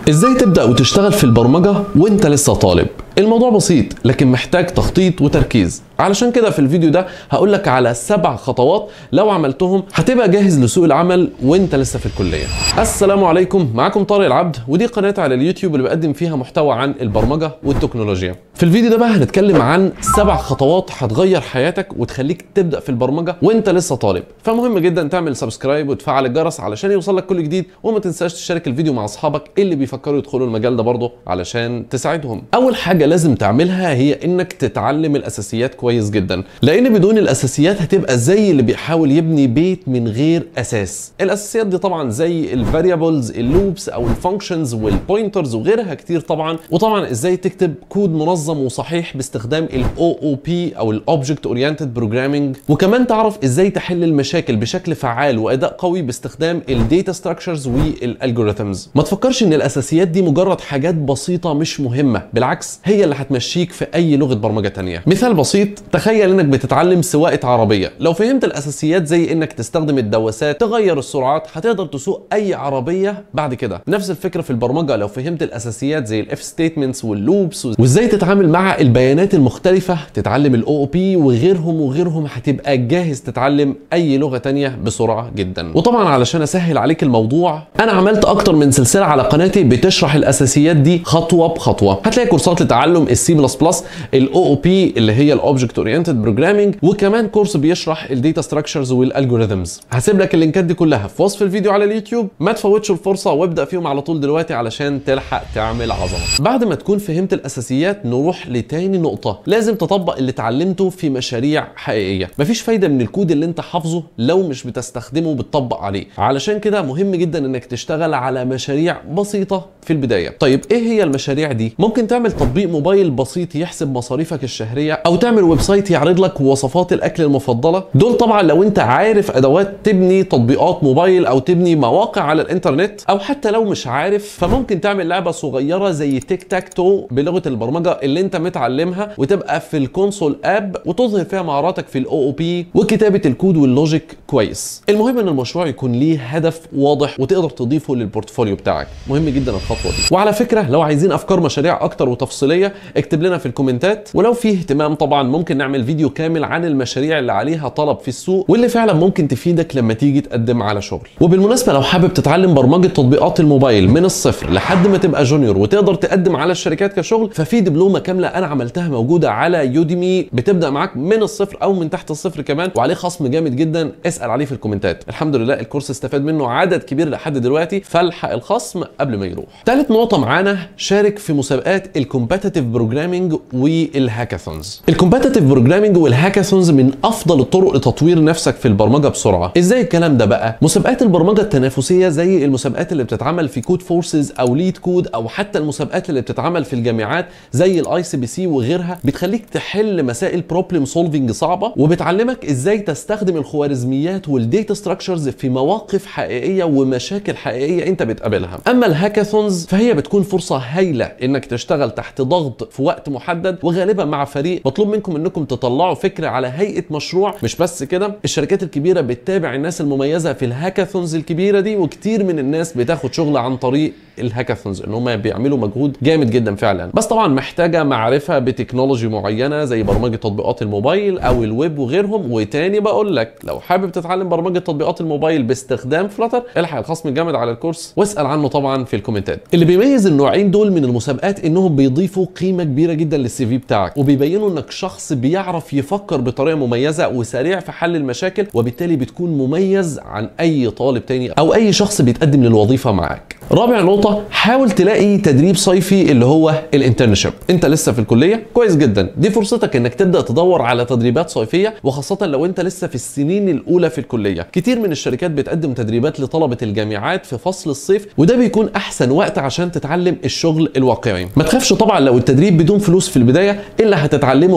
ازاي تبدا وتشتغل في البرمجه وانت لسه طالب الموضوع بسيط لكن محتاج تخطيط وتركيز علشان كده في الفيديو ده هقول لك على سبع خطوات لو عملتهم هتبقى جاهز لسوق العمل وانت لسه في الكليه السلام عليكم معاكم طارق العبد ودي قناه على اليوتيوب اللي بقدم فيها محتوى عن البرمجه والتكنولوجيا في الفيديو ده بقى هنتكلم عن سبع خطوات هتغير حياتك وتخليك تبدا في البرمجه وانت لسه طالب فمهم جدا تعمل سبسكرايب وتفعل الجرس علشان يوصل لك كل جديد وما تنساش تشارك الفيديو مع اصحابك اللي بيفكروا يدخلوا المجال ده برضه علشان تساعدهم اول حاجه لازم تعملها هي انك تتعلم الاساسيات كويس جدا لان بدون الاساسيات هتبقى زي اللي بيحاول يبني بيت من غير اساس الاساسيات دي طبعا زي الفاريبلز اللوبس او الفانكشنز والبوينترز وغيرها كتير طبعا وطبعا ازاي تكتب كود منظم وصحيح باستخدام الاو او بي او الاوبجكت اورينتد بروجرامينج وكمان تعرف ازاي تحل المشاكل بشكل فعال واداء قوي باستخدام الداتا ستراكشرز والالجوريثمز ما تفكرش ان الاساسيات دي مجرد حاجات بسيطه مش مهمه بالعكس هي اللي هتمشيك في اي لغه برمجه تانية مثال بسيط تخيل انك بتتعلم سواقه عربيه لو فهمت الاساسيات زي انك تستخدم الدواسات تغير السرعات هتقدر تسوق اي عربيه بعد كده نفس الفكره في البرمجه لو فهمت الاساسيات زي الاف ستيتمنتس واللوبس وازاي تتعامل مع البيانات المختلفه تتعلم الاو او بي وغيرهم وغيرهم هتبقى جاهز تتعلم اي لغه تانية بسرعه جدا وطبعا علشان اسهل عليك الموضوع انا عملت اكتر من سلسله على قناتي بتشرح الاساسيات دي خطوه بخطوه هتلاقي كورسات لتعلم السي بلس بلس الاو او بي اللي هي الاوبجكت اورينتد بروجرامينج وكمان كورس بيشرح الداتا ستراكشرز والالجوريثمز هسيب لك اللينكات دي كلها في وصف الفيديو على اليوتيوب ما تفوتش الفرصه وابدا فيهم على طول دلوقتي علشان تلحق تعمل عظمه بعد ما تكون فهمت الاساسيات نروح لتاني نقطه لازم تطبق اللي اتعلمته في مشاريع حقيقيه مفيش فايده من الكود اللي انت حافظه لو مش بتستخدمه وبتطبق عليه علشان كده مهم جدا انك تشتغل على مشاريع بسيطه في البدايه طيب ايه هي المشاريع دي ممكن تعمل تطبيق موبايل بسيط يحسب مصاريفك الشهريه او تعمل ويب سايت يعرض لك وصفات الاكل المفضله دول طبعا لو انت عارف ادوات تبني تطبيقات موبايل او تبني مواقع على الانترنت او حتى لو مش عارف فممكن تعمل لعبه صغيره زي تيك تاك تو بلغه البرمجه اللي انت متعلمها وتبقى في الكونسول اب وتظهر فيها مهاراتك في الاو او بي وكتابه الكود واللوجيك كويس المهم ان المشروع يكون ليه هدف واضح وتقدر تضيفه للبورتفوليو بتاعك مهم جدا الخطوه دي وعلى فكره لو عايزين افكار مشاريع اكتر وتفصيليه اكتب لنا في الكومنتات ولو في اهتمام طبعا ممكن نعمل فيديو كامل عن المشاريع اللي عليها طلب في السوق واللي فعلا ممكن تفيدك لما تيجي تقدم على شغل وبالمناسبه لو حابب تتعلم برمجه تطبيقات الموبايل من الصفر لحد ما تبقى جونيور وتقدر تقدم على الشركات كشغل ففي دبلومه كامله انا عملتها موجوده على يوديمي بتبدا معاك من الصفر او من تحت الصفر كمان وعليه خصم جامد جدا اسال عليه في الكومنتات الحمد لله الكورس استفاد منه عدد كبير لحد دلوقتي فالحق الخصم قبل ما يروح ثالث نقطه معانا شارك في مسابقات الكومباتيتيف بروجرامينج والهاكاثونز الكومباتيتيف بروجرامينج والهاكاثونز من افضل الطرق لتطوير نفسك في البرمجه بسرعه ازاي الكلام ده بقى مسابقات البرمجه التنافسيه زي المسابقات اللي بتتعمل في كود فورسز او ليد كود او حتى المسابقات اللي بتتعمل في الجامعات زي الاي سي بي سي وغيرها بتخليك تحل مسائل بروبلم سولفنج صعبه وبتعلمك ازاي تستخدم الخوارزميات والديتا ستراكشرز في مواقف حقيقيه ومشاكل حقيقيه انت بتقابلها اما الهاكاثونز فهي بتكون فرصه هايله انك تشتغل تحت ضغط في وقت محدد وغالبا مع فريق مطلوب منكم انكم تطلعوا فكره على هيئه مشروع مش بس كده الشركات الكبيره بتتابع الناس المميزه في الهاكاثونز الكبيره دي وكتير من الناس بتاخد شغل عن طريق الهاكاثونز ان هم بيعملوا مجهود جامد جدا فعلا بس طبعا محتاجه معرفه بتكنولوجي معينه زي برمجه تطبيقات الموبايل او الويب وغيرهم وتاني بقول لك لو حابب تتعلم برمجه تطبيقات الموبايل باستخدام فلاتر الحق الخصم الجامد على الكورس واسال عنه طبعا في الكومنتات اللي بيميز النوعين دول من المسابقات انهم بيضيفوا قيمه كبيره جدا للسي في بتاعك وبيبينوا انك شخص بيعرف يفكر بطريقه مميزه وسريع في حل المشاكل وبالتالي بتكون مميز عن اي طالب تاني او اي شخص بيتقدم للوظيفه معاك رابع نقطة حاول تلاقي تدريب صيفي اللي هو الانترنشيب انت لسه في الكلية كويس جدا دي فرصتك انك تبدأ تدور على تدريبات صيفية وخاصة لو انت لسه في السنين الاولى في الكلية كتير من الشركات بتقدم تدريبات لطلبة الجامعات في فصل الصيف وده بيكون احسن وقت عشان تتعلم الشغل الواقعي ما تخافش طبعا لو التدريب بدون فلوس في البداية الا هتتعلمه خلال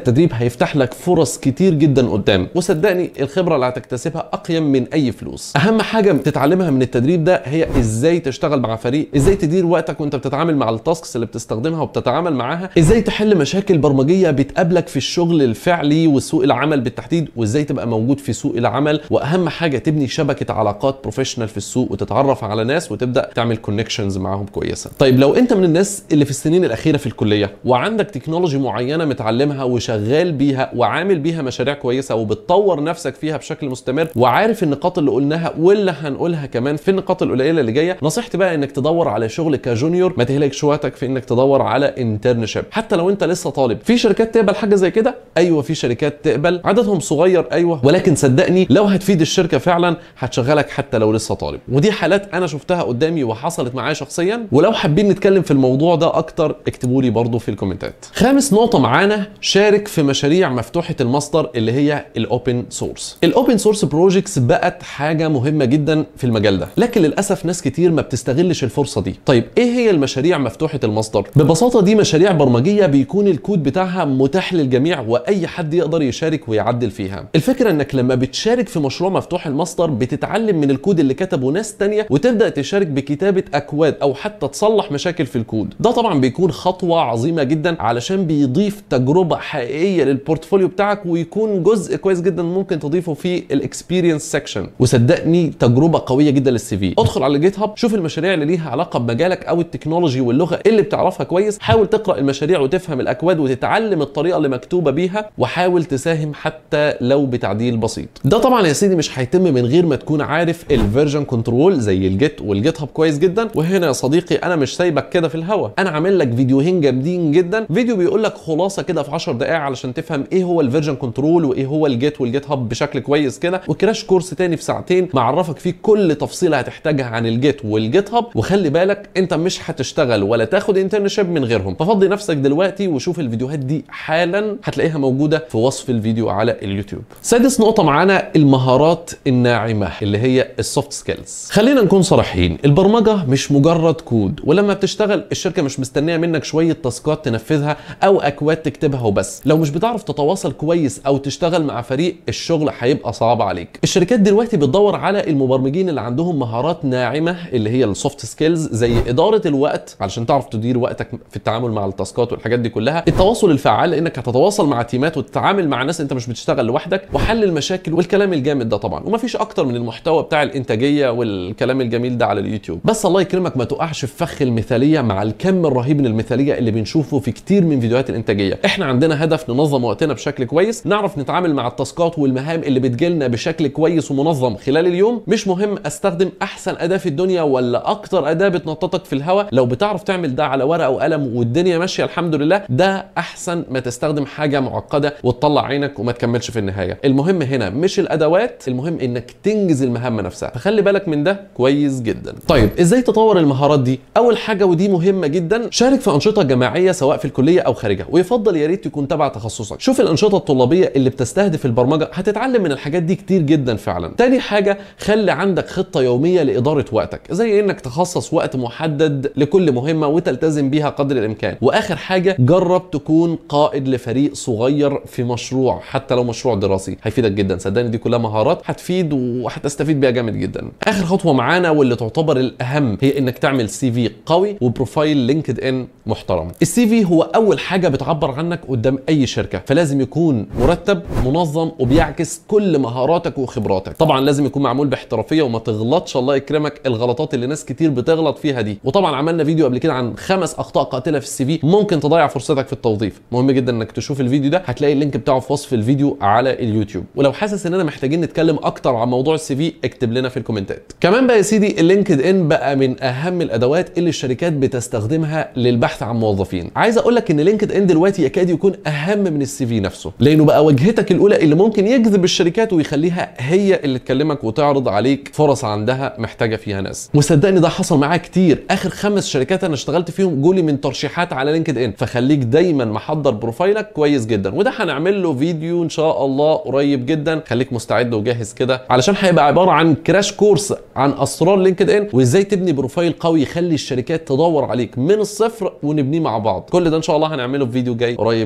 التدريب هيفتح لك فرص كتير جدا قدام وصدقني الخبره اللي هتكتسبها اقيم من اي فلوس اهم حاجه تتعلمها من التدريب ده هي ازاي تشتغل مع فريق ازاي تدير وقتك وانت بتتعامل مع التاسكس اللي بتستخدمها وبتتعامل معاها ازاي تحل مشاكل برمجيه بتقابلك في الشغل الفعلي وسوق العمل بالتحديد وازاي تبقى موجود في سوق العمل واهم حاجه تبني شبكه علاقات بروفيشنال في السوق وتتعرف على ناس وتبدا تعمل كونكشنز معاهم كويسه طيب لو انت من الناس اللي في السنين الاخيره في الكليه وعندك تكنولوجي معينه متعلمها وشغال بيها وعامل بيها مشاريع كويسه وبتطور نفسك فيها بشكل مستمر وعارف النقاط اللي قلناها واللي هنقولها كمان في النقاط القليله اللي جايه نصيحتي بقى انك تدور على شغل كجونيور ما تهلكش وقتك في انك تدور على انترنشيب حتى لو انت لسه طالب في شركات تقبل حاجه زي كده ايوه في شركات تقبل عددهم صغير ايوه ولكن صدقني لو هتفيد الشركه فعلا هتشغلك حتى لو لسه طالب ودي حالات انا شفتها قدامي وحصلت معايا شخصيا ولو حابين نتكلم في الموضوع ده اكتر اكتبوا لي برضه في الكومنتات خامس نقطه معانا شارك في مشاريع مفتوحه المصدر اللي هي الاوبن سورس الاوبن سورس بروجكتس بقت حاجه مهمه جدا في المجال ده لكن للاسف ناس كتير ما بتستغلش الفرصه دي طيب ايه هي المشاريع مفتوحه المصدر ببساطه دي مشاريع برمجيه بيكون الكود بتاعها متاح للجميع واي حد يقدر يشارك ويعدل فيها الفكره انك لما بتشارك في مشروع مفتوح المصدر بتتعلم من الكود اللي كتبه ناس تانية وتبدا تشارك بكتابه اكواد او حتى تصلح مشاكل في الكود ده طبعا بيكون خطوه عظيمه جدا علشان بيضيف تجربه حقيقيه للبورتفوليو بتاعك ويكون جزء كويس جدا ممكن تضيفه في الاكسبيرينس سيكشن وصدقني تجربه قويه جدا للسي في ادخل على جيت هاب شوف المشاريع اللي ليها علاقه بمجالك او التكنولوجي واللغه اللي بتعرفها كويس حاول تقرا المشاريع وتفهم الاكواد وتتعلم الطريقه اللي مكتوبه بيها وحاول تساهم حتى لو بتعديل بسيط ده طبعا يا سيدي مش هيتم من غير ما تكون عارف الفيرجن كنترول زي الجيت والجيت هاب كويس جدا وهنا يا صديقي انا مش سايبك كده في الهوا انا عامل لك فيديوهين جامدين جدا فيديو بيقول لك خلاصه كده في 10 دقائق علشان تفهم ايه هو الفيرجن كنترول وايه هو الجيت والجيت هاب بشكل كويس كده وكراش كورس تاني في ساعتين معرفك فيه كل تفصيله هتحتاجها عن الجيت والجيت هاب وخلي بالك انت مش هتشتغل ولا تاخد انترنشيب من غيرهم ففضي نفسك دلوقتي وشوف الفيديوهات دي حالا هتلاقيها موجوده في وصف الفيديو على اليوتيوب سادس نقطه معانا المهارات الناعمه اللي هي السوفت سكيلز خلينا نكون صريحين البرمجه مش مجرد كود ولما بتشتغل الشركه مش مستنيه منك شويه تاسكات تنفذها او اكواد تكتبها وبس لو مش بتعرف تتواصل كويس او تشتغل مع فريق الشغل هيبقى صعب عليك الشركات دلوقتي بتدور على المبرمجين اللي عندهم مهارات ناعمه اللي هي السوفت سكيلز زي اداره الوقت علشان تعرف تدير وقتك في التعامل مع التاسكات والحاجات دي كلها التواصل الفعال لانك هتتواصل مع تيمات وتتعامل مع ناس انت مش بتشتغل لوحدك وحل المشاكل والكلام الجامد ده طبعا ومفيش اكتر من المحتوى بتاع الانتاجيه والكلام الجميل ده على اليوتيوب بس الله يكرمك ما تقعش في فخ المثاليه مع الكم الرهيب من المثاليه اللي بنشوفه في كتير من فيديوهات الانتاجيه احنا عندنا هدف ننظم وقتنا بشكل كويس نعرف نتعامل مع التاسكات والمهام اللي بتجيلنا بشكل كويس ومنظم خلال اليوم مش مهم استخدم احسن اداه في الدنيا ولا اكتر اداه بتنططك في الهواء لو بتعرف تعمل ده على ورقه وقلم والدنيا ماشيه الحمد لله ده احسن ما تستخدم حاجه معقده وتطلع عينك وما تكملش في النهايه المهم هنا مش الادوات المهم انك تنجز المهمه نفسها فخلي بالك من ده كويس جدا طيب ازاي تطور المهارات دي اول حاجه ودي مهمه جدا شارك في انشطه جماعيه سواء في الكليه او خارجها ويفضل يا ريت تكون تبع تخصصك شوف الانشطه الطلابيه اللي بتستهدف البرمجه هتتعلم من الحاجات دي كتير جدا فعلا تاني حاجه خلي عندك خطه يوميه لاداره وقتك زي انك تخصص وقت محدد لكل مهمه وتلتزم بيها قدر الامكان واخر حاجه جرب تكون قائد لفريق صغير في مشروع حتى لو مشروع دراسي هيفيدك جدا صدقني دي كلها مهارات هتفيد وهتستفيد بيها جامد جدا اخر خطوه معانا واللي تعتبر الاهم هي انك تعمل سي في قوي وبروفايل لينكد ان محترم السي في هو اول حاجه بتعبر عنك قدام اي شركه فلازم يكون مرتب منظم وبيعكس كل مهاراتك وخبراتك طبعا لازم يكون معمول باحترافيه وما تغلطش الله يكرمك الغلطات اللي ناس كتير بتغلط فيها دي وطبعا عملنا فيديو قبل كده عن خمس اخطاء قاتله في السي في ممكن تضيع فرصتك في التوظيف مهم جدا انك تشوف الفيديو ده هتلاقي اللينك بتاعه في وصف الفيديو على اليوتيوب ولو حاسس اننا محتاجين نتكلم اكتر عن موضوع السي في اكتب لنا في الكومنتات كمان بقى يا سيدي اللينكد ان بقى من اهم الادوات اللي الشركات بتستخدمها للبحث عن موظفين عايز اقول لك ان لينكد ان دلوقتي يكاد يكون اهم من السي في نفسه لانه بقى واجهتك الاولى اللي ممكن يجذب الشركات ويخليها هي اللي تكلمك وتعرض عليك فرص عندها محتاجه فيها ناس وصدقني ده حصل معايا كتير اخر خمس شركات انا اشتغلت فيهم جولي من ترشيحات على لينكد ان فخليك دايما محضر بروفايلك كويس جدا وده هنعمل له فيديو ان شاء الله قريب جدا خليك مستعد وجاهز كده علشان هيبقى عباره عن كراش كورس عن اسرار لينكد ان وازاي تبني بروفايل قوي يخلي الشركات تدور عليك من الصفر ونبنيه مع بعض كل ده ان شاء الله هنعمله في فيديو جاي قريب جدا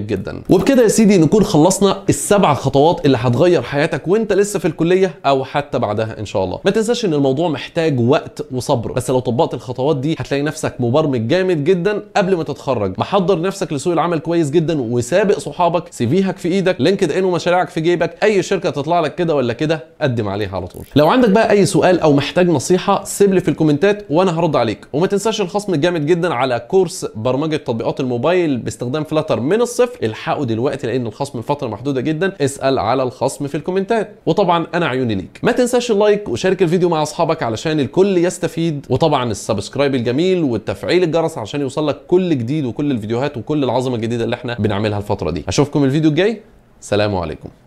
وبكده يا سيدي نكون خلصنا السبع خطوات اللي هتغير حياتك وانت لسه في الكليه او حتى بعدها ان شاء الله ما تنساش ان الموضوع محتاج وقت وصبر بس لو طبقت الخطوات دي هتلاقي نفسك مبرمج جامد جدا قبل ما تتخرج محضر نفسك لسوق العمل كويس جدا وسابق صحابك سيفيهك في ايدك لينكد ان ومشاريعك في جيبك اي شركه تطلع لك كده ولا كده قدم عليها على طول لو عندك بقى اي سؤال او محتاج نصيحه سيب لي في الكومنتات وانا هرد عليك وما تنساش الخصم الجامد جدا على كورس برمجه تطبيقات الموبايل باستخدام فلاتر من الصفر الحقه دلوقتي لان الخصم لفتره محدوده جدا اسال على الخصم في الكومنتات وطبعا انا عيوني ليك ما تنساش اللايك وشارك الفيديو مع اصحابك علشان الكل يستفيد وطبعا السبسكرايب الجميل والتفعيل الجرس عشان يوصل لك كل جديد وكل الفيديوهات وكل العظمه الجديده اللي احنا بنعملها الفتره دي اشوفكم الفيديو الجاي سلام عليكم